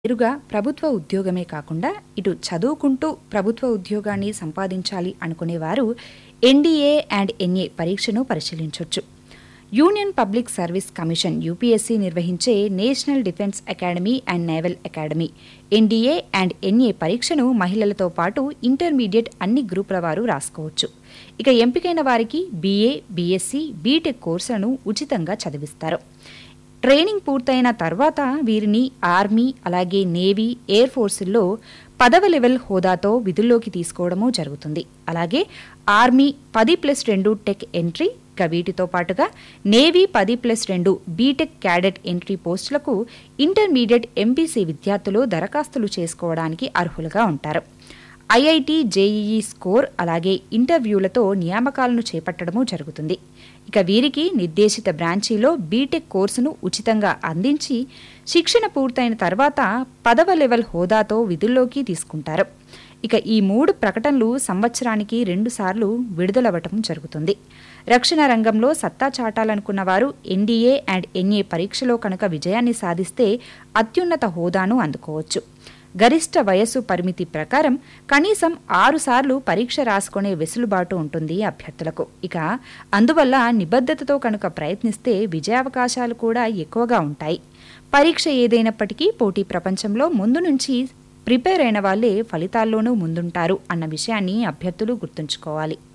నేరుగా ప్రభుత్వ ఉద్యోగమే కాకుండా ఇటు చదువుకుంటూ ప్రభుత్వ ఉద్యోగాన్ని సంపాదించాలి అనుకునేవారు ఎన్డీఏ అండ్ ఎన్ఏ పరీక్షను పరిశీలించవచ్చు union public service commission UPSC నిర్వహించే national defence academy and naval academy NDA and NA పరీక్షను మహిళలతో పాటు ఇంటర్మీడియట్ అన్ని గ్రూపుల వారు రాసుకోవచ్చు ఇక ఎంపికైన వారికి బీఏ బీఎస్సీ బీటెక్ కోర్సులను ఉచితంగా చదివిస్తారు ట్రైనింగ్ పూర్తయిన తర్వాత వీరిని ఆర్మీ అలాగే నేవీ ఎయిర్ ఫోర్సుల్లో పదవ లెవెల్ హోదాతో విధుల్లోకి తీసుకోవడము జరుగుతుంది అలాగే ఆర్మీ పది ప్లస్ రెండు టెక్ ఎంట్రీ ఇక వీటితో పాటుగా నేవీ పది ప్లస్ రెండు బీటెక్ క్యాడెట్ ఎంట్రీ పోస్టులకు ఇంటర్మీడియట్ ఎంపీసీ విద్యార్థులు దరఖాస్తులు చేసుకోవడానికి అర్హులుగా ఉంటారు ఐఐటి జేఈఈ స్కోర్ అలాగే ఇంటర్వ్యూలతో నియామకాలను చేపట్టడము జరుగుతుంది ఇక వీరికి నిర్దేశిత బ్రాంచీలో బీటెక్ కోర్సును ఉచితంగా అందించి శిక్షణ పూర్తయిన తర్వాత పదవ లెవెల్ హోదాతో విధుల్లోకి తీసుకుంటారు ఇక ఈ మూడు ప్రకటనలు సంవత్సరానికి రెండుసార్లు విడుదలవ్వటం జరుగుతుంది రక్షణ రంగంలో సత్తా చాటాలనుకున్న వారు ఎన్డీఏ అండ్ ఎన్ఏ పరీక్షలో కనుక విజయాన్ని సాధిస్తే అత్యున్నత హోదాను అందుకోవచ్చు గరిష్ట వయస్సు పరిమితి ప్రకారం కనీసం ఆరు సార్లు పరీక్ష రాసుకునే వెసులుబాటు ఉంటుంది అభ్యర్థులకు ఇక అందువల్ల నిబద్ధతతో కనుక ప్రయత్నిస్తే విజయావకాశాలు కూడా ఎక్కువగా ఉంటాయి పరీక్ష ఏదైనప్పటికీ పోటీ ప్రపంచంలో ముందు నుంచి ప్రిపేర్ అయిన వాళ్ళే ఫలితాల్లోనూ ముందుంటారు అన్న విషయాన్ని అభ్యర్థులు గుర్తుంచుకోవాలి